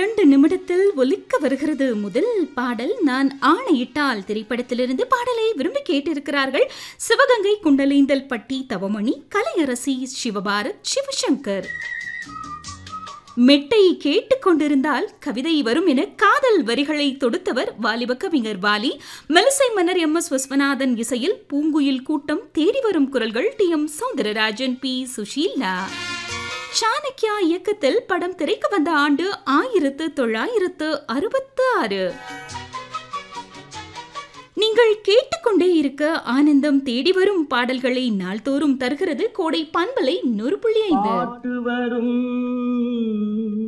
இரண்டு நிமிடத்தில் ஒலிக்க வருகிறது முதல் பாடல் நான் ஆணையிட்டால் திரைப்படத்திலிருந்து பாடலை விரும்பி கேட்டிருக்கிறார்கள் சிவகங்கை குண்டலேந்தல் பட்டி தவமணி கலையரசி சிவபாரத் சிவசங்கர் மெட்டை கேட்டுக்கொண்டிருந்தால் கவிதை வரும் என காதல் வரிகளை தொடுத்தவர் வாலிப கவிஞர் வாலி மெலிசை மன்னர் எம் எஸ் விஸ்வநாதன் இசையில் பூங்குயில் கூட்டம் தேடி வரும் குரல்கள் T M Soundararajan P Susheela Chanakya இயக்கத்தில் படம் திரைக்கு வந்த ஆண்டு ஆயிரத்து தொள்ளாயிரத்து அறுபத்து ஆறு நீங்கள் கேட்டுக்கொண்டே இருக்க ஆனந்தம் தேடி வரும் பாடல்களை நாள்தோறும் தருகிறது கோடை பண்பலை நூறு புள்ளி ஐந்து பாட்டு வரும்